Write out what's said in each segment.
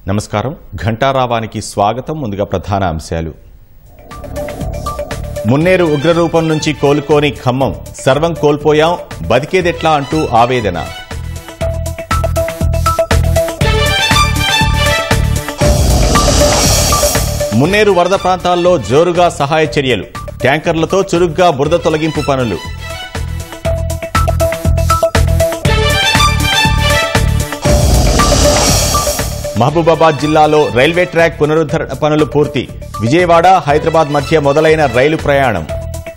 నమస్కారం ఘంటారావానికి స్వాగతం ముందుగా ప్రధాన అంశాలు మున్నేరు ఉగ్రరూపం నుంచి కోలుకోని ఖమ్మం సర్వం కోల్పోయాం బతికేదెట్లా అంటూ ఆవేదన మున్నేరు వరద ప్రాంతాల్లో జోరుగా సహాయ చర్యలు ట్యాంకర్లతో చురుగ్గా బురద తొలగింపు పనులు మహబూబాబాద్ జిల్లాలో రైల్వే ట్రాక్ పునరుద్ధరణ పనులు పూర్తి విజయవాడ హైదరాబాద్ మధ్య మొదలైన రైలు ప్రయాణం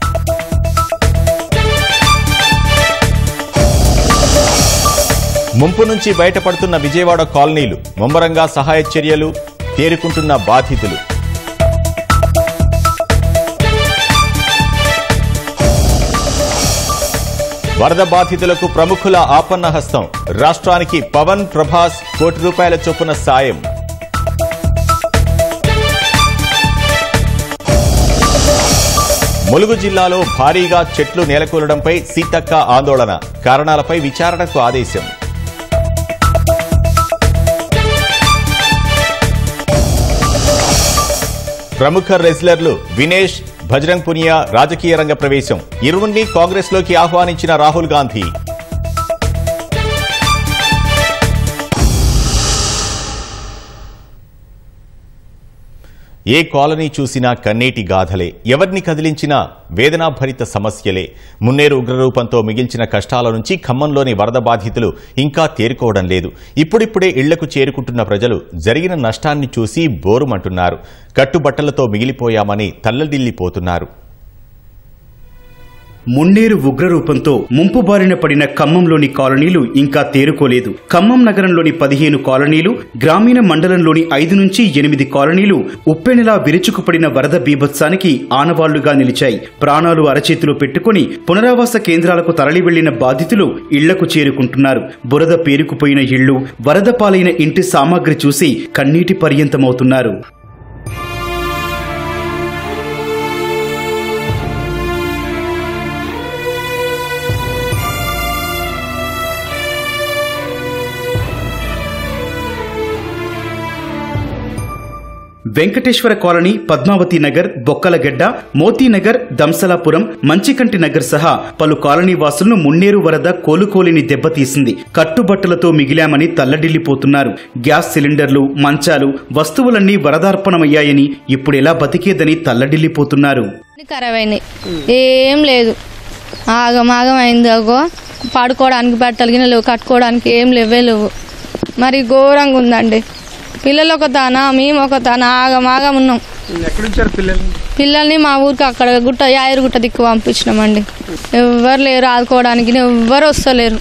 ముంపు నుంచి బయటపడుతున్న విజయవాడ కాలనీలు ముమ్మరంగా సహాయ చర్యలు తేరుకుంటున్న బాధితులు వరద బాధితులకు ప్రముఖుల ఆపన్న హస్తం రాష్ట్రానికి పవన్ ప్రభాస్ కోటి రూపాయల చొప్పున సాయం ములుగు జిల్లాలో భారీగా చెట్లు నేలకూలడంపై సీతక్క ఆందోళన కారణాలపై విచారణకు ఆదేశం ప్రముఖ రెజ్లర్లు వినేష్ భజరంగ్ పునియా రాజకీయ రంగ ప్రవేశం ఇరువురిని కాంగ్రెస్ లోకి ఆహ్వానించిన రాహుల్ గాంధీ ఏ కాలనీ చూసినా కన్నీటి గాథలే ఎవరిని కదిలించినా వేదనాభరిత సమస్యలే మున్నేరు ఉగ్రరూపంతో మిగిల్చిన కష్టాల నుంచి ఖమ్మంలోని వరద బాధితులు ఇంకా తేరుకోవడం లేదు ఇప్పుడిప్పుడే ఇళ్లకు చేరుకుంటున్న ప్రజలు జరిగిన నష్టాన్ని చూసి బోరుమంటున్నారు కట్టుబట్టలతో మిగిలిపోయామని తల్లడిల్లిపోతున్నారు మున్నేరు ఉగ్రరూపంతో ముంపు బారిన పడిన ఖమ్మంలోని కాలనీలు ఇంకా తేరుకోలేదు ఖమ్మం నగరంలోని పదిహేను కాలనీలు గ్రామీణ మండలంలోని ఐదు నుంచి ఎనిమిది కాలనీలు ఉప్పెనలా విరుచుకుపడిన వరద బీభత్సానికి ఆనవాళ్లుగా నిలిచాయి ప్రాణాలు అరచేతిలో పెట్టుకుని పునరావాస కేంద్రాలకు తరలి వెళ్లిన బాధితులు ఇళ్లకు చేరుకుంటున్నారు బురద పేరుకుపోయిన ఇళ్లు వరద పాలైన ఇంటి సామాగ్రి చూసి కన్నీటి పర్యంతమవుతున్నారు వెంకటేశ్వర కాలనీ పద్మావతి నగర్ బొక్కలగడ్డ మోతీనగర్ దంసలాపురం మంచికంటి నగర్ సహా పలు కాలనీ వాసులను మున్నేరు వరద కోలుకోలేని దెబ్బతీసింది కట్టుబట్టలతో మిగిలామని తల్లడిల్లిపోతున్నారు గ్యాస్ సిలిండర్లు మంచాలు వస్తువులన్నీ వరదార్పణమయ్యాయని ఇప్పుడెలా బతికేదని తల్లడిల్లిపోతున్నారు అన్ని ఖరాబ్ అయినాయి ఏం లేదు ఆగం ఆగం అయింది అగో పడుకోవడానికి బట్టలు గిన్నె లేవు కట్టుకోవడానికి ఏం లేవే లేవు మరి ఘోరంగా ఉందండి పిల్లలు ఒక తాన మేము ఒక తాన ఆగం ఆగం ఉన్నాం ఎక్కడుంచారు పిల్లలు పిల్లల్ని మా ఊరికి అక్కడ గుట్ట యాయరు గుట్ట దిక్కు పంపించినామండి ఎవ్వరు లేరు ఆదుకోవడానికి ఎవ్వరు వస్తలేరు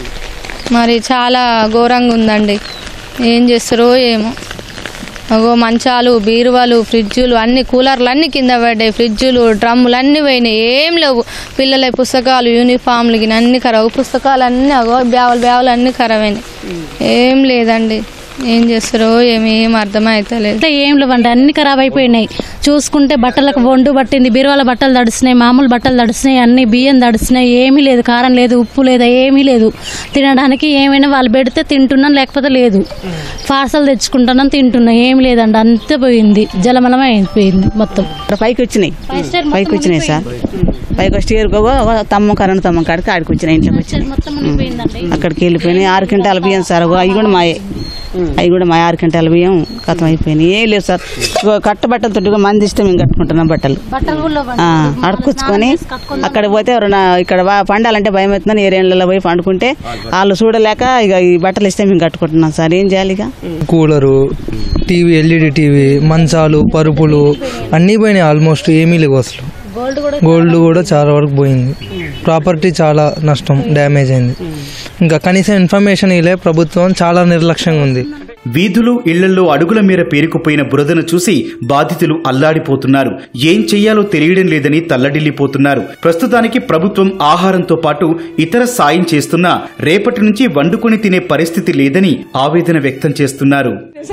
మరి చాలా ఘోరంగా ఉందండి ఏం చేస్తారో ఏమో అగో మంచాలు బీరువాలు ఫ్రిడ్జులు అన్ని కూలర్లు అన్ని కింద పడ్డాయి ఫ్రిడ్జులు డ్రమ్ములు అన్ని పోయినాయి ఏం లేవు పిల్లల పుస్తకాలు యూనిఫామ్లు గిన అన్ని ఖరాబ్ పుస్తకాలు అన్నీ అగో బ్యావులు బ్యావులు అన్ని ఖరాబ్ అయినాయి ఏం లేదండి ఏం చేస్తారో ఏమి ఏం అర్థమైతలేదు అయితే ఏం లేవండి అన్ని ఖరాబ్ అయిపోయినాయి చూసుకుంటే బట్టలకు వండు పట్టింది బీరువాల బట్టలు తడుస్తున్నాయి మామూలు బట్టలు తడుస్తున్నాయి అన్ని బియ్యం తడుస్తున్నాయి ఏమీ లేదు కారం లేదు ఉప్పు లేదు ఏమీ లేదు తినడానికి ఏమైనా వాళ్ళు పెడితే తింటున్నాం లేకపోతే లేదు పార్సల్ తెచ్చుకుంటున్నాం తింటున్నాం ఏమీ లేదండి అంతే పోయింది జలమలమే అయిపోయింది మొత్తం ఇక్కడ పైకి వచ్చినాయి పైకి వచ్చినాయి సార్ పైకి వచ్చి తమ్మ కరెంట్ తమ్మ కాడికి ఆడికి వచ్చినాయి ఇంట్లోకి వచ్చినాయి అక్కడికి వెళ్ళిపోయినాయి ఆరు క్వింటాల బియ్యం సార్ అవి కూడా మాయే అవి కూడా మా ఆరు క్వింటాల బియ్యం కథం అయిపోయినాయి ఏం లేదు సార్ ఇగో కట్ట బట్టలతో మంది ఇష్టం మేము కట్టుకుంటున్నాం బట్టలు ఆ, అడుక్కొచ్చుకొని అక్కడ పోతే ఎవరన్నా ఇక్కడ బా- పండాలంటే భయం అవుతుందని ఏరియాలలో పోయి పండుకుంటే వాళ్ళు చూడలేక ఇక ఈ బట్టలు ఇస్తే మేము కట్టుకుంటున్నాం సార్ ఏం చేయాలి ఇక కూలరు టీవీ ఎల్ఈడి టీవీ మంచాలు పరుపులు అన్నీ పోయినాయి ఆల్మోస్ట్ ఏమీ లేవు అసలు గోల్డ్ కూడా చాలా వరకు పోయింది ప్రాపర్టీ చాలా నష్టం డ్యామేజ్ అయింది ఇంకా కనీసం ఇన్ఫర్మేషన్ ఇలే ప్రభుత్వం చాలా నిర్లక్ష్యంగా ఉంది వీధులు ఇళ్లలో అడుగుల మేర పేరుకుపోయిన బురదను చూసి బాధితులు అల్లాడిపోతున్నారు ఏం చెయ్యాలో తెలియడం లేదని తల్లడిల్లిపోతున్నారు ప్రస్తుతానికి ప్రభుత్వం ఆహారంతో పాటు ఇతర సాయం చేస్తున్నా రేపటి నుంచి వండుకొని తినే పరిస్థితి లేదని ఆవేదన వ్యక్తం చేస్తున్నారు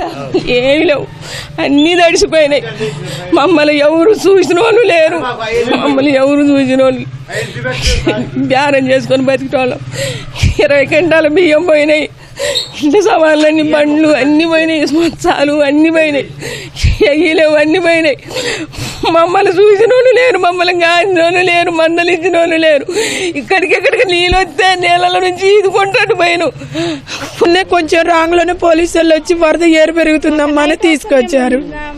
ఏమి లేవు అన్నీ తడిసిపోయినాయి మమ్మల్ని ఎవరు చూసిన వాళ్ళు లేరు మమ్మల్ని ఎవరు చూసిన వాళ్ళు బేరం చేసుకొని బతికేటోళ్ళం ఇరవై గంటల బియ్యం పోయినాయి ఇంట్లో సవాళ్ళన్నీ బండ్లు అన్ని పోయినాయి మంచాలు అన్ని పోయినాయి ఎయ్యలేవు అన్ని పోయినాయి మమ్మల్ని చూసిన వాళ్ళు లేరు మమ్మల్ని గాంచిన వాళ్ళు లేరు మందలు ఇచ్చిన వాళ్ళు లేరు ఇక్కడికి ఎక్కడికి నీళ్ళు వస్తే నీళ్ళ నుంచి ఈదుకుంటాడు పోయిను మొన్నే కొంచెం రాంగ్లోనే పోలీసు వాళ్ళు వచ్చి వరద ఏరు పెరుగుతుందమ్మా అని తీసుకొచ్చారు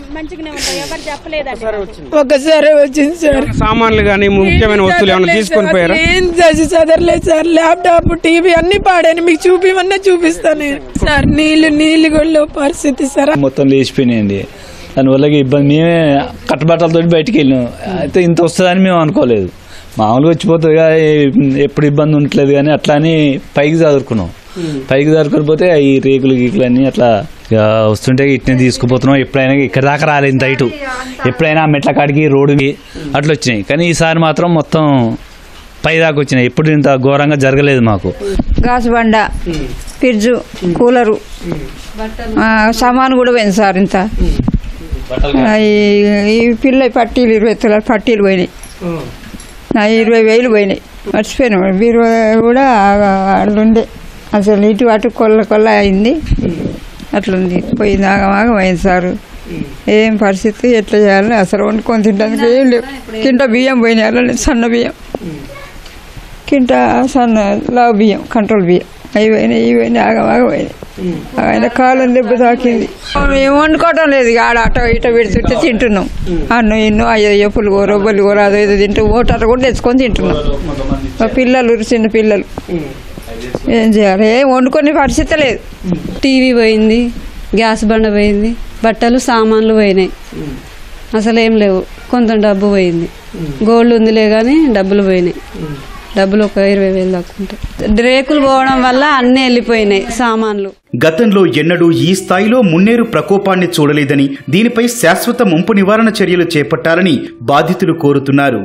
ఒకసారి వచ్చింది సార్ సామాన్లు కానీ ముఖ్యమైన వస్తువులు ఏమైనా తీసుకొని పోయారా ఏం చేసి చదరలేదు సార్ ల్యాప్టాప్ టీవీ అన్ని పాడాను మీకు చూపిమన్నా చూపిస్తాను సార్ నీళ్లు నీళ్లు కూడా పరిస్థితి సార్ మొత్తం లేచిపోయినాయండి దానివల్ల ఇబ్బంది మేమే కట్టబట్టలతో బయటికి వెళ్ళాం అయితే ఇంత వస్తుందని మేము అనుకోలేదు మామూలుగా వచ్చిపోతుంది కదా, ఏ- ఎప్పుడు ఇబ్బంది ఉండట్లేదు కానీ అట్లా అని పైకి చదువుకున్నాం పైకి చదువుకొని పోతే ఈ రేకులు గీకులు అన్నీ అట్లా ఇక వస్తుంటే ఇట్నే తీసుకుపోతున్నాం ఎప్పుడైనా ఇక్కడ దాకా రాలేదు ఇంత ఇటు ఎప్పుడైనా ఆ మెట్ల కాడికి రోడ్డుకి అట్లా వచ్చినాయి కానీ ఈసారి మాత్రం మొత్తం పై దాకా వచ్చినాయి ఎప్పుడు ఇంత ఘోరంగా జరగలేదు మాకు గాజు బండ ఫ్రిడ్జ్ కూలరు ఆ, సామాను కూడా పోయింది సార్ ఇంత ఆ, ఈ- ఈ పిల్ల పట్టీలు ఇరవై తులాల పట్టీలు పోయినాయి నా ఇరవై వేలు పోయినాయి మర్చిపోయినా బీరువా కూడా అట్లుండే అసలు ఇటు అటు కొల్ల కొల్ల అయింది అట్లుంది పోయింది ఆగమాగం అయింది సారు ఏం పరిస్థితి ఎట్లా చేయాలి అసలు వండుకొని తింటానికి ఏం లేవు కింట బియ్యం పోయినాయి అలా సన్న బియ్యం కింట సన్న లావు బియ్యం కంట్రోల్ బియ్యం అవి పోయినాయి ఇవి పోయినాయి ఆగమాగం పోయినాయి ఆయన కాలం దెబ్బ తాకింది మేము వండుకోవటం లేదు ఇక ఆడ అటో ఇటో పెడుతుంటే తింటున్నాం అన్ను ఇన్ను అయ్యో అయ్యో పులిగూర బొల్లిగూర అదో ఏదో తింటూ ఓటర్ కూడా తెచ్చుకొని తింటున్నాం మా పిల్లలు చిన్న పిల్లలు ఏం చేయాలి ఏం వండుకొని పరిస్థితి లేదు టీవీ పోయింది గ్యాస్ బండ పోయింది బట్టలు సామాన్లు పోయినాయి అసలు ఏం లేవు కొంత డబ్బు పోయింది గోల్డ్ ఉందిలే కానీ డబ్బులు పోయినాయి డబ్బులు ఒక ఇరవై వేలు దాక్కుంటాయి రేకులు పోవడం వల్ల అన్నీ వెళ్ళిపోయినాయి సామాన్లు గతంలో ఎన్నడూ ఈ స్థాయిలో మున్నేరు ప్రకోపాన్ని చూడలేదని దీనిపై శాశ్వత ముంపు నివారణ చర్యలు చేపట్టాలని బాధితులు కోరుతున్నారు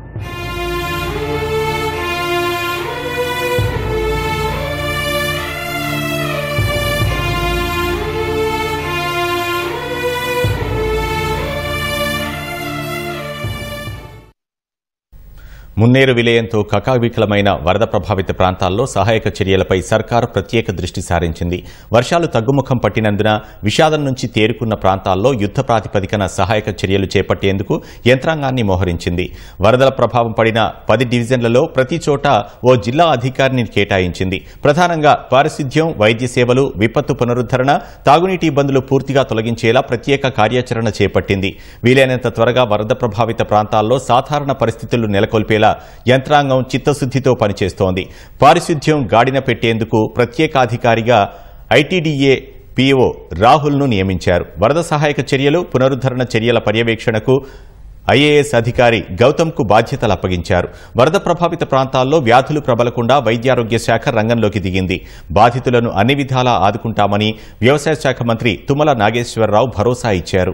మున్నేరు విలయంతో కకావికలమైన వరద ప్రభావిత ప్రాంతాల్లో సహాయక చర్యలపై సర్కారు ప్రత్యేక దృష్టి సారించింది వర్షాలు తగ్గుముఖం పట్టినందున విషాదం నుంచి తేరుకున్న ప్రాంతాల్లో యుద్ధ ప్రాతిపదికన సహాయక చర్యలు చేపట్టేందుకు యంత్రాంగాన్ని మోహరించింది వరదల ప్రభావం పడిన పది డివిజన్లలో ప్రతి చోట ఓ జిల్లా అధికారిని కేటాయించింది ప్రధానంగా పారిశుద్ధ్యం వైద్య సేవలు విపత్తు పునరుద్ధరణ తాగునీటి ఇబ్బందులు పూర్తిగా తొలగించేలా ప్రత్యేక కార్యాచరణ చేపట్టింది వీలైనంత త్వరగా వరద ప్రభావిత ప్రాంతాల్లో సాధారణ పరిస్థితులు నెలకొల్పేలా యంత్రాంగం చిత్తశుద్దితో పనిచేస్తోంది పారిశుద్ధ్యం గాడిన పెట్టేందుకు ప్రత్యేకాధికారిగా ఐటీడీఏ పీఓ రాహుల్ను నియమించారు వరద సహాయక చర్యలు పునరుద్ధరణ చర్యల పర్యవేక్షణకు ఐఏఎస్ అధికారి గౌతమ్కు బాధ్యతలు అప్పగించారు వరద ప్రభావిత ప్రాంతాల్లో వ్యాధులు ప్రబలకుండా వైద్యారోగ్య శాఖ రంగంలోకి దిగింది బాధితులను అన్ని విధాలా ఆదుకుంటామని వ్యవసాయ శాఖ మంత్రి తుమ్మల నాగేశ్వరరావు భరోసా ఇచ్చారు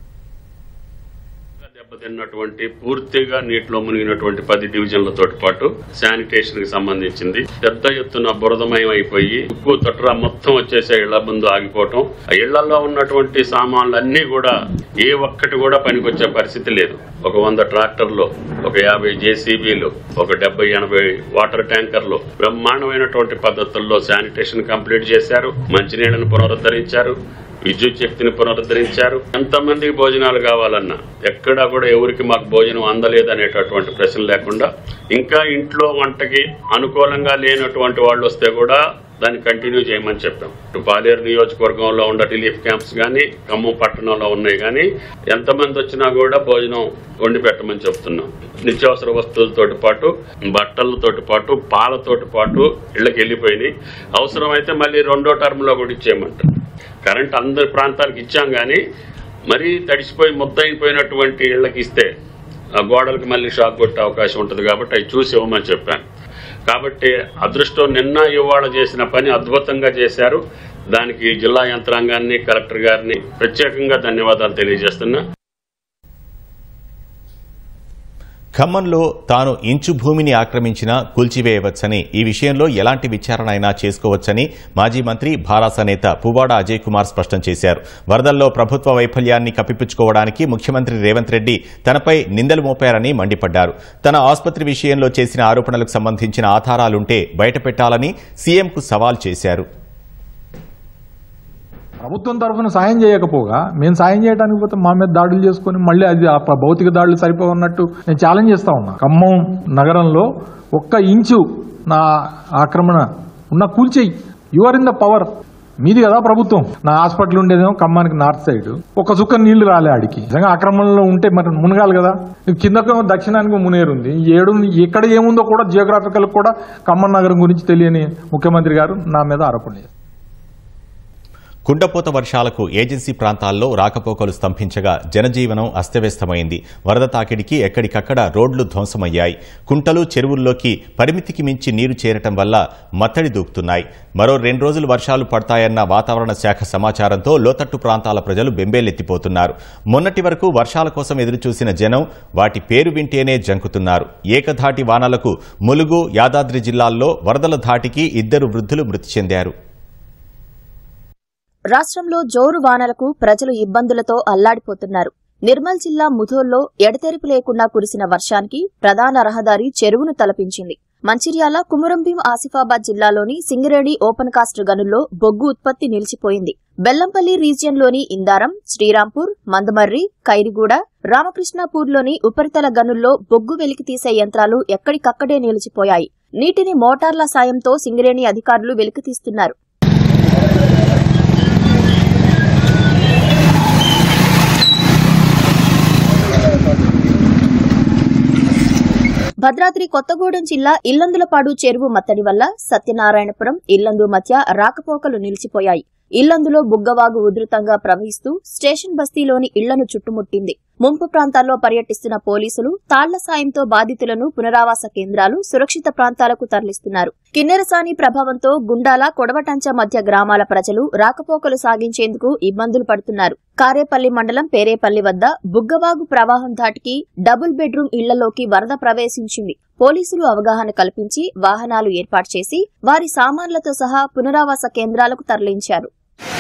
దెబ్బతిన్నటువంటి పూర్తిగా నీటిలో మునిగినటువంటి పది డివిజన్లతో పాటు శానిటేషన్ కి సంబంధించింది పెద్ద ఎత్తున బురదమయం అయిపోయి ఉక్కు తొట్ర మొత్తం వచ్చేసే ఇళ్ల ముందు ఆగిపోవటం ఆ ఇళ్లలో ఉన్నటువంటి సామాన్లు అన్ని కూడా ఏ ఒక్కటి కూడా పనికొచ్చే పరిస్థితి లేదు ఒక వంద ట్రాక్టర్లు ఒక యాభై జేసీబీలు ఒక డెబ్బై ఎనభై వాటర్ ట్యాంకర్లు బ్రహ్మాండమైనటువంటి పద్ధతుల్లో శానిటేషన్ కంప్లీట్ చేశారు మంచినీళ్లను పునరుద్ధరించారు విద్యుత్ శక్తిని పునరుద్ధరించారు ఎంతమందికి భోజనాలు కావాలన్నా ఎక్కడా కూడా ఎవరికి మాకు భోజనం అందలేదనేటటువంటి ప్రశ్న లేకుండా ఇంకా ఇంట్లో వంటకి అనుకూలంగా లేనటువంటి వాళ్ళు వస్తే కూడా దాన్ని కంటిన్యూ చేయమని చెప్పాం ఇటు పాలేరు నియోజకవర్గంలో ఉన్న రిలీఫ్ క్యాంప్స్ కానీ ఖమ్మం పట్టణంలో ఉన్నాయి కానీ ఎంతమంది వచ్చినా కూడా భోజనం వండి పెట్టమని చెప్తున్నాం నిత్యావసర వస్తువులతోటి పాటు బట్టలతోటి పాటు పాలతోటి పాటు ఇళ్ళకి వెళ్ళిపోయినాయి అవసరమైతే మళ్ళీ రెండో టర్మ్లో కూడా ఇచ్చేయమంటారు కరెంట్ అందరి ప్రాంతాలకు ఇచ్చాం కానీ మరీ తడిసిపోయి ముద్దయిపోయినటువంటి ఇళ్ళకి ఇస్తే ఆ గోడలకు మళ్ళీ షాక్ కొట్టే అవకాశం ఉంటుంది కాబట్టి అవి చూసి ఇవ్వమని చెప్పాను కాబట్టి అదృష్టం నిన్న ఇవాళ చేసిన పని అద్భుతంగా చేశారు దానికి జిల్లా యంత్రాంగాన్ని కలెక్టర్ గారిని ప్రత్యేకంగా ధన్యవాదాలు తెలియజేస్తున్నా ఖమ్మంలో తాను ఇంచు భూమిని ఆక్రమించినా కూల్చివేయవచ్చని ఈ విషయంలో ఎలాంటి విచారణ అయినా చేసుకోవచ్చని మాజీ మంత్రి భారాస నేత పువ్వాడ అజయ్ కుమార్ స్పష్టం చేశారు వరదల్లో ప్రభుత్వ వైఫల్యాన్ని కప్పిపుచ్చుకోవడానికి ముఖ్యమంత్రి రేవంత్ రెడ్డి తనపై నిందలు మోపారని మండిపడ్డారు తన ఆసుపత్రి విషయంలో చేసిన ఆరోపణలకు సంబంధించిన ఆధారాలుంటే బయటపెట్టాలని సీఎంకు సవాల్ చేశారు ప్రభుత్వం తరఫున సాయం చేయకపోగా మేము సాయం చేయడానికి పోతే మా మీద దాడులు చేసుకొని మళ్ళీ అది ఆ ప- భౌతిక దాడులు సరిపోవన్నట్టు నేను ఛాలెంజ్ చేస్తా ఉన్నా ఖమ్మం నగరంలో ఒక్క ఇంచు నా ఆక్రమణ ఉన్న కూల్చేయి you are in the power మీది కదా ప్రభుత్వం నా హాస్పిటల్ ఉండేదేమో ఖమ్మానికి నార్త్ సైడ్ ఒక చుక్క నీళ్లు రాలే ఆడికి నిజంగా ఆక్రమణలో ఉంటే మరి మునగాలి కదా కిందకు దక్షిణానికి మునేరు ఉంది ఈ ఏడు ఎక్కడ ఏముందో కూడా జియోగ్రాఫికల్ కూడా ఖమ్మం నగరం గురించి తెలియని ముఖ్యమంత్రి గారు నా మీద ఆరోపణ చేశారు కుండపోత వర్షాలకు ఏజెన్సీ ప్రాంతాల్లో రాకపోకలు స్తంభించగా జనజీవనం అస్తవ్యస్తమైంది వరద తాకిడికి ఎక్కడికక్కడ రోడ్లు ధ్వంసమయ్యాయి కుంటలు చెరువుల్లోకి పరిమితికి మించి నీరు చేరటం వల్ల మత్తడి దూకుతున్నాయి మరో రెండు రోజులు వర్షాలు పడతాయన్న వాతావరణ శాఖ సమాచారంతో లోతట్టు ప్రాంతాల ప్రజలు బెంబేలెత్తిపోతున్నారు మొన్నటి వరకు వర్షాల కోసం ఎదురుచూసిన జనం వాటి పేరు వింటేనే జంకుతున్నారు ఏకధాటి వానలకు ములుగు యాదాద్రి జిల్లాల్లో వరదల ధాటికి ఇద్దరు వృద్ధులు మృతి చెందారు రాష్ట్రంలో జోరు వానలకు ప్రజలు ఇబ్బందులతో అల్లాడిపోతున్నారు నిర్మల్ జిల్లా ముధోల్లో ఎడతెరిపి లేకుండా కురిసిన వర్షానికి ప్రధాన రహదారి చెరువును తలపించింది మంచిర్యాల కుమురంభీం ఆసిఫాబాద్ జిల్లాలోని సింగరేణి ఓపెన్ కాస్ట్ గనుల్లో బొగ్గు ఉత్పత్తి నిలిచిపోయింది బెల్లంపల్లి రీజియన్లోని ఇందారం శ్రీరాంపూర్ మందమర్రి ఖైరిగూడ రామకృష్ణాపూర్లోని ఉపరితల గనుల్లో బొగ్గు వెలికి తీసే యంత్రాలు ఎక్కడికక్కడే నిలిచిపోయాయి నీటిని మోటార్ల సాయంతో సింగరేణి అధికారులు వెలికితీస్తున్నారు భద్రాద్రి కొత్తగూడెం జిల్లా ఇల్లందులపాడు చెరువు మత్తడి వల్ల సత్యనారాయణపురం ఇల్లందు మధ్య రాకపోకలు నిలిచిపోయాయి ఇల్లందులో బుగ్గవాగు ఉధృతంగా ప్రవహిస్తూ స్టేషన్ బస్తీలోని ఇళ్లను చుట్టుముట్టింది ముంపు ప్రాంతాల్లో పర్యటిస్తున్న పోలీసులు తాళ్ల సాయంతో బాధితులను పునరావాస కేంద్రాలు సురక్షిత ప్రాంతాలకు తరలిస్తున్నారు కిన్నెరసాని ప్రభావంతో గుండాల కొడవటంచ మధ్య గ్రామాల ప్రజలు రాకపోకలు సాగించేందుకు ఇబ్బందులు పడుతున్నారు కారేపల్లి మండలం పేరేపల్లి వద్ద బుగ్గవాగు ప్రవాహం ధాటికి డబుల్ బెడ్రూమ్ ఇళ్లలోకి వరద ప్రవేశించింది పోలీసులు అవగాహన కల్పించి వాహనాలు ఏర్పాటు చేసి వారి సామాన్లతో సహా పునరావాస కేంద్రాలకు తరలించారు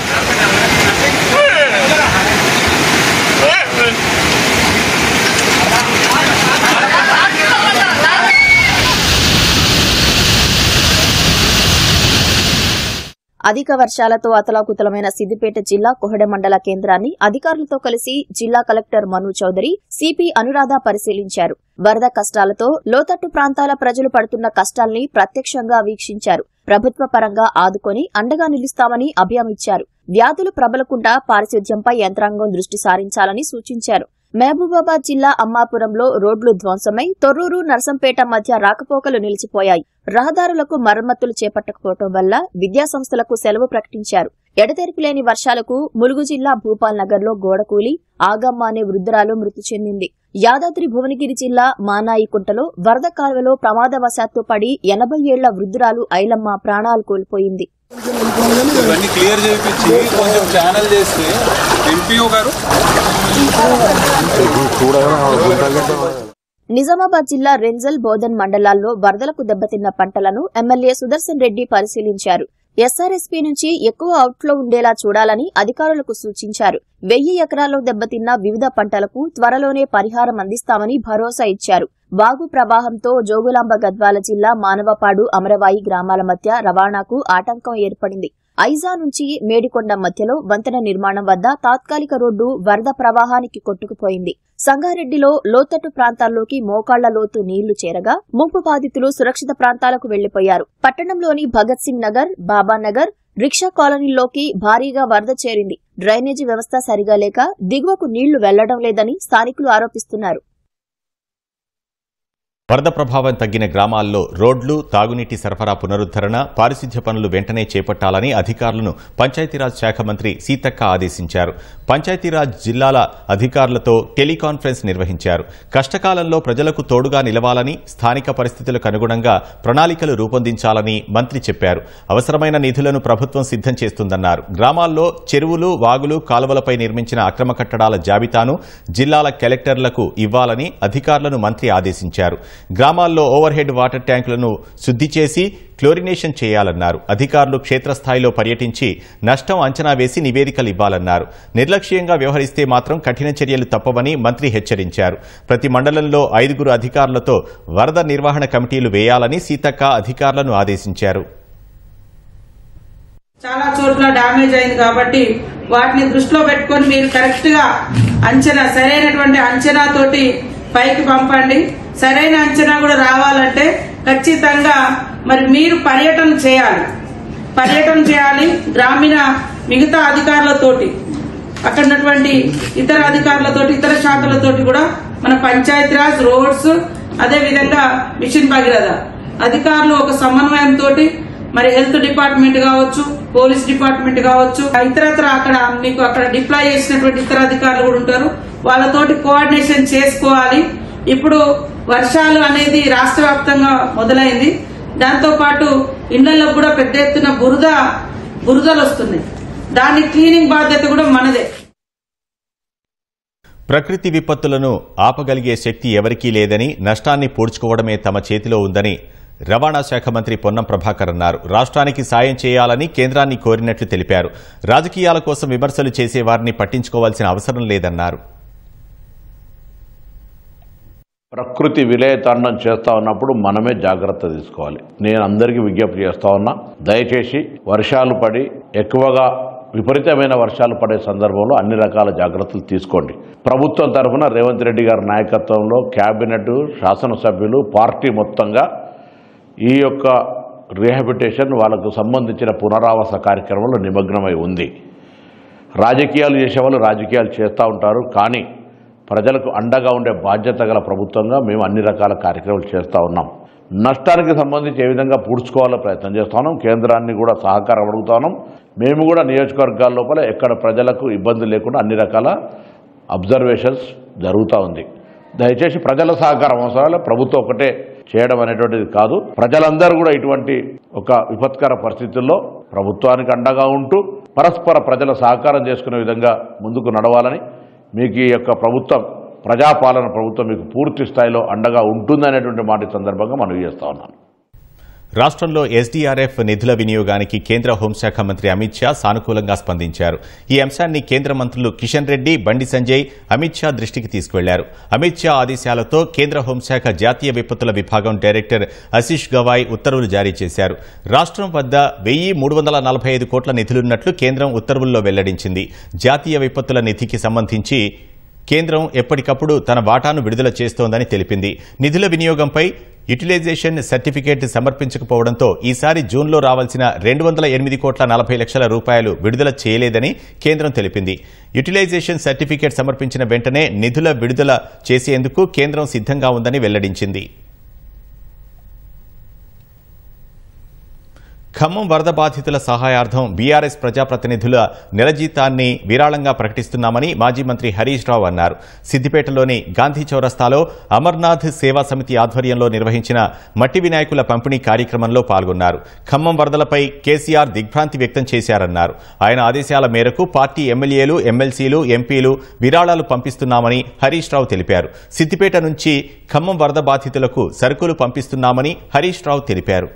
అధిక వర్షాలతో అతలాకుతలమైన సిద్దిపేట జిల్లా కొహడ మండల కేంద్రాన్ని అధికారులతో కలిసి జిల్లా కలెక్టర్ మను చౌదరి సిపి అనురాధ పరిశీలించారు వరద కష్టాలతో లోతట్టు ప్రాంతాల ప్రజలు పడుతున్న కష్టాల్ని ప్రత్యక్షంగా వీక్షించారు ప్రభుత్వ పరంగా ఆదుకొని అండగా నిలుస్తామని అభయమిచ్చారు వ్యాధులు ప్రబలకుండా పారిశుద్ధ్యంపై యంత్రాంగం దృష్టి సారించాలని సూచించారు మహబూబాబాద్ జిల్లా అమ్మాపురంలో రోడ్లు ధ్వంసమై తొర్రూరు నర్సంపేట మధ్య రాకపోకలు నిలిచిపోయాయి రహదారులకు మరమ్మతులు చేపట్టకపోవడం వల్ల విద్యాసంస్థలకు సెలవు ప్రకటించారు ఎడతెరిపి లేని వర్షాలకు ములుగు జిల్లా భూపాల్ నగర్లో గోడకూలి ఆగమ్మ అనే వృద్ధురాలు మృతి చెందింది యాదాద్రి భువనగిరి జిల్లా మానాయికుంటలో వరద కాలువలో ప్రమాదవశాత్తు పడి ఎనభై ఏళ్ల వృద్ధురాలు ఐలమ్మ ప్రాణాలు కోల్పోయింది ఇవన్నీ క్లియర్ చేయించి కొంచెం ఛానల్ చేస్తే ఎంపీఓ గారు నిజామాబాద్ జిల్లా రెంజల్ బోధన్ మండలాల్లో వరదలకు దెబ్బతిన్న పంటలను ఎమ్మెల్యే సుదర్శన్ రెడ్డి పరిశీలించారు ఎస్ఆర్ఎస్పీ నుంచి ఎక్కువ అవుట్ఫ్లో ఉండేలా చూడాలని అధికారులకు సూచించారు వెయ్యి ఎకరాల్లో దెబ్బతిన్న వివిధ పంటలకు త్వరలోనే పరిహారం అందిస్తామని భరోసా ఇచ్చారు వాగు ప్రవాహంతో జోగులాంబ గద్వాల జిల్లా మానవపాడు అమరవాయి గ్రామాల మధ్య రవాణాకు ఆటంకం ఏర్పడింది ఐజా నుంచి మేడికొండ మధ్యలో వంతెన నిర్మాణం వద్ద తాత్కాలిక రోడ్డు వరద ప్రవాహానికి కొట్టుకుపోయింది సంగారెడ్డిలో లోతట్టు ప్రాంతాల్లోకి మోకాళ్ల లోతు నీళ్లు చేరగా ముంపు బాధితులు సురక్షిత ప్రాంతాలకు వెళ్లిపోయారు పట్టణంలోని భగత్ సింగ్ నగర్ బాబానగర్ రిక్షా కాలనీలోకి భారీగా వరద చేరింది డ్రైనేజీ వ్యవస్థ సరిగా లేక దిగువకు నీళ్లు వెళ్లడం లేదని స్థానికులు ఆరోపిస్తున్నారు వరద ప్రభావం తగ్గిన గ్రామాల్లో రోడ్లు తాగునీటి సరఫరా పునరుద్దరణ పారిశుధ్య పనులు వెంటనే చేపట్టాలని అధికారులను పంచాయతీరాజ్ శాఖ మంత్రి సీతక్క ఆదేశించారు పంచాయతీరాజ్ జిల్లాల అధికారులతో టెలికాన్ఫరెన్స్ నిర్వహించారు కష్టకాలంలో ప్రజలకు తోడుగా నిలవాలని స్థానిక పరిస్థితులకు అనుగుణంగా ప్రణాళికలు రూపొందించాలని మంత్రి చెప్పారు అవసరమైన నిధులను ప్రభుత్వం సిద్ధం చేస్తుందన్నారు గ్రామాల్లో చెరువులు వాగులు కాలువలపై నిర్మించిన అక్రమ కట్టడాల జాబితాను జిల్లాల కలెక్టర్లకు ఇవ్వాలని అధికారులను మంత్రి ఆదేశించారు గ్రామాల్లో ఓవర్ హెడ్ వాటర్ ట్యాంకులను శుద్ధి చేసి క్లోరినేషన్ చేయాలన్నారు అధికారులు క్షేత్రస్థాయిలో పర్యటించి నష్టం అంచనా వేసి నివేదికలు ఇవ్వాలన్నారు నిర్లక్ష్యంగా వ్యవహరిస్తే మాత్రం కఠిన చర్యలు తప్పవని మంత్రి హెచ్చరించారు ప్రతి మండలంలో ఐదుగురు అధికారులతో వరద నిర్వహణ కమిటీలు వేయాలని సీతక్క అధికారులను ఆదేశించారు చాలా చోట్ల డ్యామేజ్ అయింది కాబట్టి వాటిని దృష్టిలో పెట్టుకొని మీరు కరెక్ట్ గా అంచనా సరైనటువంటి అంచనా తోటి పైకి పంపండి సరైన అంచనా కూడా రావాలంటే ఖచ్చితంగా మరి మీరు పర్యటన చేయాలి పర్యటన చేయాలి గ్రామీణ మిగతా అధికారులతోటి అక్కడ ఉన్నటువంటి ఇతర అధికారులతోటి ఇతర శాఖలతోటి కూడా మన పంచాయతీరాజ్ రోడ్స్ అదే విధంగా మిషన్ భగీరథ అధికారులు ఒక సమన్వయంతో మరి హెల్త్ డిపార్ట్మెంట్ కావచ్చు పోలీస్ డిపార్ట్మెంట్ కావచ్చు ఇతరత్ర అక్కడ మీకు అక్కడ డిప్లాయ్ చేసినటువంటి ఇతర అధికారులు కూడా ఉంటారు వాళ్ళతోటి కోఆర్డినేషన్ చేసుకోవాలి ఇప్పుడు వర్షాలు అనేది రాష్ట్ర వ్యాప్తంగా మొదలైంది దాంతో పాటు ఇళ్లలో కూడా పెద్ద ఎత్తున బురద బురదలు వస్తున్నాయి దాని క్లీనింగ్ బాధ్యత కూడా మనదే ప్రకృతి విపత్తులను ఆపగలిగే శక్తి ఎవరికీ లేదని నష్టాన్ని పూడ్చుకోవడమే తమ చేతిలో ఉందని రవాణా శాఖ మంత్రి పొన్నం ప్రభాకర్ అన్నారు రాష్ట్రానికి సాయం చేయాలని కేంద్రాన్ని కోరినట్లు తెలిపారు రాజకీయాల కోసం విమర్శలు చేసే వారిని పట్టించుకోవాల్సిన అవసరం లేదన్నారు ప్రకృతి విలయతాండం చేస్తా ఉన్నప్పుడు మనమే జాగ్రత్త తీసుకోవాలి నేను అందరికీ విజ్ఞప్తి చేస్తా ఉన్నా దయచేసి వర్షాలు పడి ఎక్కువగా విపరీతమైన వర్షాలు పడే సందర్భంలో అన్ని రకాల జాగ్రత్తలు తీసుకోండి ప్రభుత్వం తరఫున రేవంత్ రెడ్డి గారి నాయకత్వంలో కేబినెట్ శాసనసభ్యులు పార్టీ మొత్తంగా ఈ యొక్క రీహాబిటేషన్ వాళ్ళకు సంబంధించిన పునరావాస కార్యక్రమంలో నిమగ్నమై ఉంది రాజకీయాలు చేసేవాళ్ళు రాజకీయాలు చేస్తూ ఉంటారు కానీ ప్రజలకు అండగా ఉండే బాధ్యత గల ప్రభుత్వంగా మేము అన్ని రకాల కార్యక్రమాలు చేస్తూ ఉన్నాం నష్టానికి సంబంధించి ఏ విధంగా పూడ్చుకోవాలో ప్రయత్నం చేస్తా ఉన్నాం కేంద్రాన్ని కూడా సహకారం అడుగుతా ఉన్నాం మేము కూడా నియోజకవర్గాల లోపల ఎక్కడ ప్రజలకు ఇబ్బంది లేకుండా అన్ని రకాల అబ్జర్వేషన్స్ జరుగుతూ ఉంది దయచేసి ప్రజల సహకారం అవసరాలు ప్రభుత్వం ఒకటే చేయడం అనేటువంటిది కాదు ప్రజలందరూ కూడా ఇటువంటి ఒక విపత్కర పరిస్థితుల్లో ప్రభుత్వానికి అండగా ఉంటూ పరస్పర ప్రజల సహకారం చేసుకునే విధంగా ముందుకు నడవాలని మీకు ఈ యొక్క ప్రభుత్వం ప్రజాపాలన ప్రభుత్వం మీకు పూర్తి స్థాయిలో అండగా ఉంటుందనేటువంటి మాట ఈ సందర్భంగా మనవి చేస్తా ఉన్నాను రాష్ట్రంలో ఎస్డీఆర్ఎఫ్ నిధుల వినియోగానికి కేంద్ర హోంశాఖ మంత్రి అమిత్ షా సానుకూలంగా స్పందించారు ఈ అంశాన్ని కేంద్ర మంత్రులు కిషన్ రెడ్డి బండి సంజయ్ అమిత్ షా దృష్టికి తీసుకువెళ్లారు అమిత్ షా ఆదేశాలతో కేంద్ర హోంశాఖ జాతీయ విపత్తుల విభాగం డైరెక్టర్ ఆశిష్ గవాయ్ ఉత్తర్వులు జారీ చేశారు రాష్ట్రం వద్ద వెయ్యి మూడు వందల నలభై ఐదు కోట్ల నిధులున్నట్లు కేంద్రం ఉత్తర్వుల్లో వెల్లడించింది జాతీయ విపత్తుల నిధికి సంబంధించి కేంద్రం ఎప్పటికప్పుడు తన వాటాను విడుదల చేస్తోందని తెలిపింది నిధుల వినియోగంపై యుటిలైజేషన్ సర్టిఫికేట్ సమర్పించకపోవడంతో ఈసారి జూన్లో రావాల్సిన రెండు వందల ఎనిమిది కోట్ల నలభై లక్షల రూపాయలు విడుదల చేయలేదని కేంద్రం తెలిపింది యుటిలైజేషన్ సర్టిఫికేట్ సమర్పించిన వెంటనే నిధుల విడుదల చేసేందుకు కేంద్రం సిద్ధంగా ఉందని వెల్లడించింది ఖమ్మం వరద బాధితుల సహాయార్థం బీఆర్ఎస్ ప్రజాప్రతినిధుల నెల జీతాన్ని విరాళంగా ప్రకటిస్తున్నామని మాజీ మంత్రి హరీష్ రావు అన్నారు సిద్దిపేటలోని గాంధీ చౌరస్తాలో అమర్నాథ్ సేవా సమితి ఆధ్వర్యంలో నిర్వహించిన మట్టి వినాయకుల పంపిణీ కార్యక్రమంలో పాల్గొన్నారు ఖమ్మం వరదలపై కేసీఆర్ దిగ్భ్రాంతి వ్యక్తం చేశారన్నారు ఆయన ఆదేశాల మేరకు పార్టీ ఎమ్మెల్యేలు ఎమ్మెల్సీలు ఎంపీలు విరాళాలు పంపిస్తున్నామని హరీష్ రావు తెలిపారు సిద్దిపేట నుంచి ఖమ్మం వరద బాధితులకు సరుకులు పంపిస్తున్నామని హరీష్ రావు తెలిపారు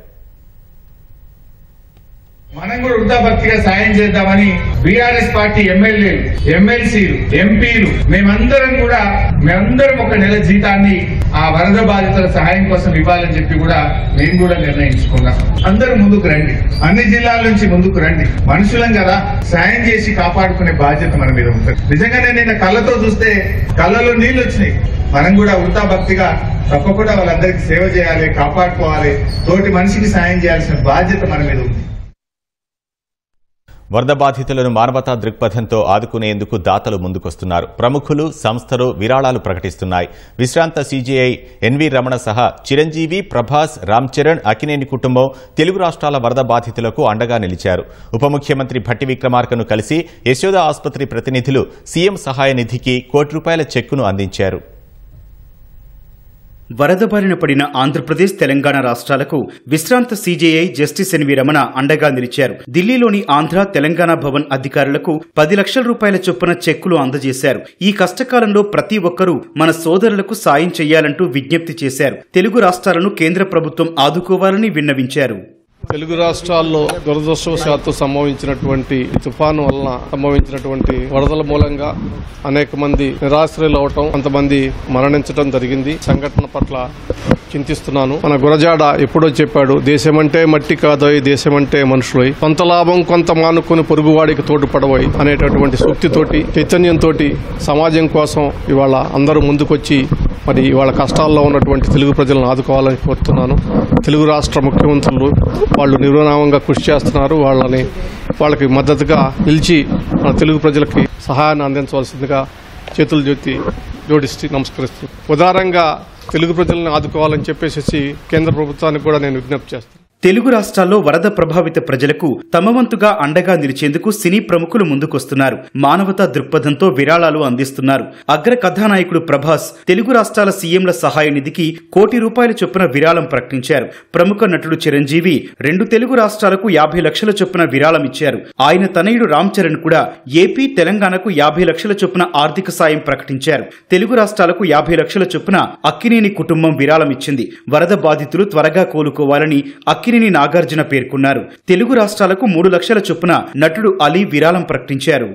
మనం కూడా వృద్ధాభక్తిగా సాయం చేద్దామని బీఆర్ఎస్ పార్టీ ఎమ్మెల్యేలు ఎమ్మెల్సీలు ఎంపీలు మేమందరం కూడా మేమందరం ఒక నెల జీతాన్ని ఆ వరద బాధితుల సహాయం కోసం ఇవ్వాలని చెప్పి కూడా మేము కూడా నిర్ణయించుకున్నాం అందరూ ముందుకు రండి అన్ని జిల్లాల నుంచి ముందుకు రండి మనుషులం కదా సాయం చేసి కాపాడుకునే బాధ్యత మన మీద ఉంటుంది నిజంగానే నేను కళ్ళతో చూస్తే కళ్ళలో నీళ్లు వచ్చినాయి మనం కూడా వృత్తాభక్తిగా తప్పకుండా వాళ్ళందరికీ సేవ చేయాలి కాపాడుకోవాలి తోటి మనిషికి సాయం చేయాల్సిన బాధ్యత మన మీద ఉంది వరద బాధితులను మానవతా దృక్పథంతో ఆదుకునేందుకు దాతలు ముందుకొస్తున్నారు ప్రముఖులు సంస్థలు విరాళాలు ప్రకటిస్తున్నాయి విశ్రాంత సీజీఐ ఎన్వి రమణ సహా చిరంజీవి ప్రభాస్ రామ్ చరణ్ అకినేని కుటుంబం తెలుగు రాష్ట్రాల వరద బాధితులకు అండగా నిలిచారు ఉప ముఖ్యమంత్రి భట్టి విక్రమార్కను కలిసి యశోద ఆసుపత్రి ప్రతినిధులు సీఎం సహాయ నిధికి కోటి రూపాయల చెక్కును అందించారు వరద బారిన పడిన ఆంధ్రప్రదేశ్ తెలంగాణ రాష్ట్రాలకు విశ్రాంత సీజేఐ జస్టిస్ ఎన్వి రమణ అండగా నిలిచారు ఢిల్లీలోని ఆంధ్ర తెలంగాణ భవన్ అధికారులకు పది లక్షల రూపాయల చొప్పున చెక్కులు అందజేశారు ఈ కష్టకాలంలో ప్రతి ఒక్కరూ మన సోదరులకు సాయం చేయాలంటూ విజ్ఞప్తి చేశారు తెలుగు రాష్ట్రాలను కేంద్ర ప్రభుత్వం ఆదుకోవాలని విన్నవించారు తెలుగు రాష్ట్రాల్లో దురదృష్టవశాత్తు సంభవించినటువంటి ఈ తుఫాను వలన సంభవించినటువంటి వరదల మూలంగా అనేక మంది నిరాశ్రయులు అవటం కొంతమంది మరణించడం జరిగింది సంఘటన పట్ల చింతిస్తున్నాను మన గురజాడ ఎప్పుడో చెప్పాడు దేశమంటే మట్టి కాదోయ్ దేశమంటే మనుషులై కొంత లాభం కొంత మానుకొని పొరుగువాడికి తోడుపడవోయ్ అనేటటువంటి సూక్తితోటి చైతన్యంతో సమాజం కోసం ఇవాళ అందరూ ముందుకొచ్చి మరి ఇవాళ కష్టాల్లో ఉన్నటువంటి తెలుగు ప్రజలను ఆదుకోవాలని కోరుతున్నాను తెలుగు రాష్ట్ర ముఖ్యమంత్రులు వాళ్ళు నిర్విరామంగా కృషి చేస్తున్నారు వాళ్ళని వాళ్ళకి మద్దతుగా నిలిచి మన తెలుగు ప్రజలకి సహాయాన్ని అందించవలసిందిగా చేతులు జోతి జోడిస్తూ నమస్కరిస్తూ ఉదారంగా తెలుగు ప్రజలను ఆదుకోవాలని చెప్పేసి కేంద్ర ప్రభుత్వానికి కూడా నేను విజ్ఞప్తి చేస్తాను తెలుగు రాష్ట్రాల్లో వరద ప్రభావిత ప్రజలకు తమ వంతుగా అండగా నిలిచేందుకు సినీ ప్రముఖులు ముందుకొస్తున్నారు మానవతా దృక్పథంతో విరాళాలు అందిస్తున్నారు అగ్ర కథానాయకుడు ప్రభాస్ తెలుగు రాష్ట్రాల సీఎంల సహాయ నిధికి కోటి రూపాయల చొప్పున విరాళం ప్రకటించారు ప్రముఖ నటుడు చిరంజీవి రెండు తెలుగు రాష్ట్రాలకు యాభై లక్షల చొప్పున విరాళం ఇచ్చారు ఆయన తనయుడు రామ్ చరణ్ కూడా ఏపీ తెలంగాణకు యాభై లక్షల చొప్పున ఆర్థిక సాయం ప్రకటించారు తెలుగు రాష్ట్రాలకు యాభై లక్షల చొప్పున అక్కినేని కుటుంబం విరాళం ఇచ్చింది వరద బాధితులు త్వరగా కోలుకోవాలని అక్కినేని నాగార్జున పేర్కొన్నారు తెలుగు రాష్ట్రాలకు మూడు లక్షల చొప్పున నటుడు అలీ విరాళం ప్రకటించారు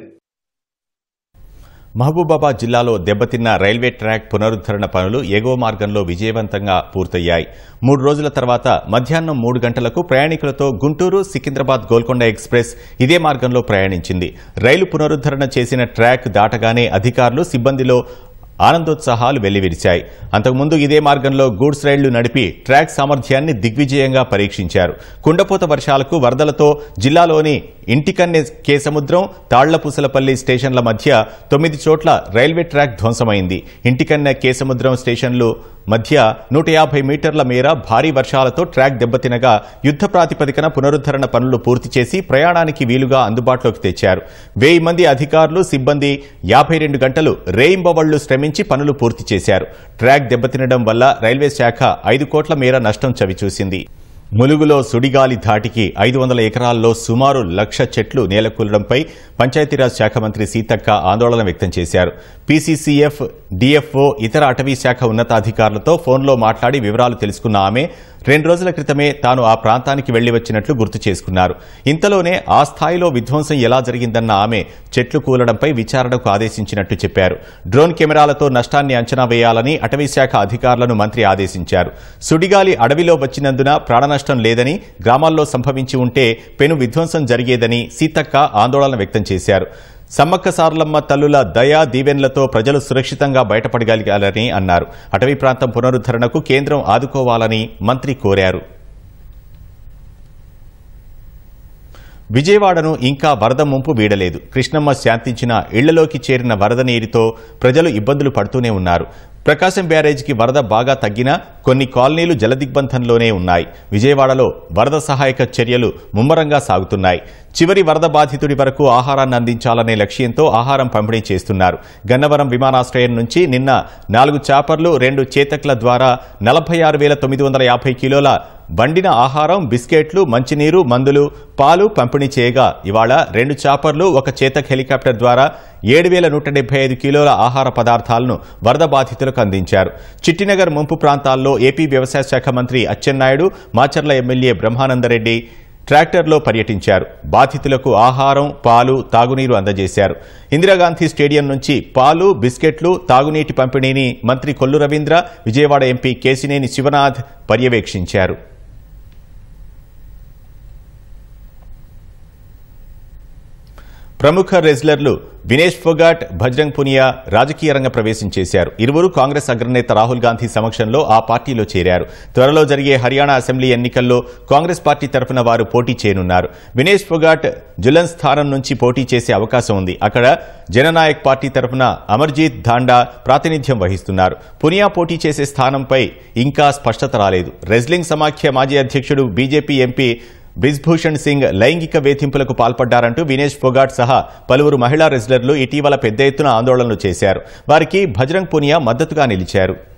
మహబూబాబాద్ జిల్లాలో దెబ్బతిన్న రైల్వే ట్రాక్ పునరుద్ధరణ పనులు ఎగువ మార్గంలో విజయవంతంగా పూర్తయ్యాయి మూడు రోజుల తర్వాత మధ్యాహ్నం మూడు గంటలకు ప్రయాణికులతో గుంటూరు సికింద్రాబాద్ గోల్కొండ ఎక్స్ప్రెస్ ఇదే మార్గంలో ప్రయాణించింది రైలు పునరుద్ధరణ చేసిన ట్రాక్ దాటగానే అధికారులు సిబ్బందిలో ఆనందోత్సాహాలు వెల్లివిరిచాయి అంతకుముందు ఇదే మార్గంలో గూడ్స్ రైళ్లు నడిపి ట్రాక్ సామర్థ్యాన్ని దిగ్విజయంగా పరీక్షించారు కుండపోత వర్షాలకు వరదలతో జిల్లాలోని ఇంటికన్నె కేసముద్రం తాళ్లపూసలపల్లి స్టేషన్ల మధ్య తొమ్మిది చోట్ల రైల్వే ట్రాక్ ధ్వంసమైంది ఇంటికన్నె కేసముద్రం స్టేషన్లు మధ్య నూట యాభై మీటర్ల మేర భారీ వర్షాలతో ట్రాక్ దెబ్బతినగా యుద్ధ ప్రాతిపదికన పునరుద్ధరణ పనులు పూర్తి చేసి ప్రయాణానికి వీలుగా అందుబాటులోకి తెచ్చారు వెయ్యి మంది అధికారులు సిబ్బంది యాభై రెండు గంటలు రేయింబవళ్లు శ్రమించి పనులు పూర్తి చేశారు ట్రాక్ దెబ్బతినడం వల్ల రైల్వే శాఖ ఐదు కోట్ల మేర నష్టం చవిచూసింది ములుగులో సుడిగాలి ధాటికి ఐదు వందల ఎకరాల్లో సుమారు లక్ష చెట్లు నేలకూలడంపై పంచాయతీరాజ్ శాఖ మంత్రి సీతక్క ఆందోళన వ్యక్తం చేశారు పీసీసీఎఫ్ డీఎఫ్ఓ ఇతర అటవీ శాఖ ఉన్నతాధికారులతో ఫోన్లో మాట్లాడి వివరాలు తెలుసుకున్న ఆమె రెండు రోజుల క్రితమే తాను ఆ ప్రాంతానికి వెళ్లి వచ్చినట్లు గుర్తు చేసుకున్నారు ఇంతలోనే ఆ స్థాయిలో విధ్వంసం ఎలా జరిగిందన్న ఆమె చెట్లు కూలడంపై విచారణకు ఆదేశించినట్టు చెప్పారు డ్రోన్ కెమెరాలతో నష్టాన్ని అంచనా వేయాలని అటవీ శాఖ అధికారులను మంత్రి ఆదేశించారు సుడిగాలి అడవిలో వచ్చినందున ప్రాణనష్టం లేదని గ్రామాల్లో సంభవించి ఉంటే పెను విధ్వంసం జరిగేదని సీతక్క ఆందోళన వ్యక్తం చేశారు సమ్మక్క సారలమ్మ తల్లుల దయా దీవెన్లతో ప్రజలు సురక్షితంగా బయటపడగలిగాలని అన్నారు అటవీ ప్రాంతం పునరుద్ధరణకు కేంద్రం ఆదుకోవాలని మంత్రి కోరారు విజయవాడను ఇంకా వరద ముంపు వీడలేదు కృష్ణమ్మ శాంతించిన ఇళ్లలోకి చేరిన వరద నీరుతో ప్రజలు ఇబ్బందులు పడుతూనే ఉన్నారు ప్రకాశం బ్యారేజీకి వరద బాగా తగ్గినా కొన్ని కాలనీలు జలదిగ్బంధంలోనే ఉన్నాయి విజయవాడలో వరద సహాయక చర్యలు ముమ్మరంగా సాగుతున్నాయి చివరి వరద బాధితుడి వరకు ఆహారాన్ని అందించాలనే లక్ష్యంతో ఆహారం పంపిణీ చేస్తున్నారు గన్నవరం విమానాశ్రయం నుంచి నిన్న నాలుగు చాపర్లు రెండు చేతక్ల ద్వారా నలభై ఆరు వేల తొమ్మిది వందల యాభై కిలోల వండిన ఆహారం బిస్కెట్లు మంచినీరు మందులు పాలు పంపిణీ చేయగా ఇవాళ రెండు చాపర్లు ఒక చేతక్ హెలికాప్టర్ ద్వారా ఏడు వేల నూట డెబ్బై ఐదు కిలోల ఆహార పదార్థాలను వరద బాధితులకు అందించారు చిట్టినగర్ ముంపు ప్రాంతాల్లో ఏపీ వ్యవసాయ శాఖ మంత్రి అచ్చెన్నాయుడు మాచర్ల ఎమ్మెల్యే బ్రహ్మానందరెడ్డి ట్రాక్టర్లో పర్యటించారు బాధితులకు ఆహారం పాలు తాగునీరు అందజేశారు ఇందిరాగాంధీ స్టేడియం నుంచి పాలు బిస్కెట్లు తాగునీటి పంపిణీని మంత్రి కొల్లు రవీంద్ర విజయవాడ ఎంపీ కేసినేని శివనాథ్ పర్యవేక్షించారు ప్రముఖ రెజ్లర్లు వినేష్ ఫొగాట్ భజ్రంగ్ పునియా రాజకీయ రంగ ప్రవేశం చేశారు ఇరువురు కాంగ్రెస్ అగ్రనేత రాహుల్ గాంధీ సమక్షంలో ఆ పార్టీలో చేరారు త్వరలో జరిగే హర్యానా అసెంబ్లీ ఎన్నికల్లో కాంగ్రెస్ పార్టీ తరఫున వారు పోటీ చేయనున్నారు వినేష్ ఫొగాట్ జులన్ స్థానం నుంచి పోటీ చేసే అవకాశం ఉంది అక్కడ జననాయక్ పార్టీ తరఫున అమర్జీత్ ధాండా ప్రాతినిధ్యం వహిస్తున్నారు పునియా పోటీ చేసే స్థానంపై ఇంకా స్పష్టత రాలేదు రెజ్లింగ్ సమాఖ్య మాజీ అధ్యక్షుడు బీజేపీ ఎంపీ బ్రిజ్భూషణ్ సింగ్ లైంగిక వేధింపులకు పాల్పడ్డారంటూ వినేష్ ఫొగాట్ సహా పలువురు మహిళా రెజ్లర్లు ఇటీవల పెద్ద ఎత్తున ఆందోళనలు చేశారు వారికి భజరంగ్ పునియా మద్దతుగా నిలిచారు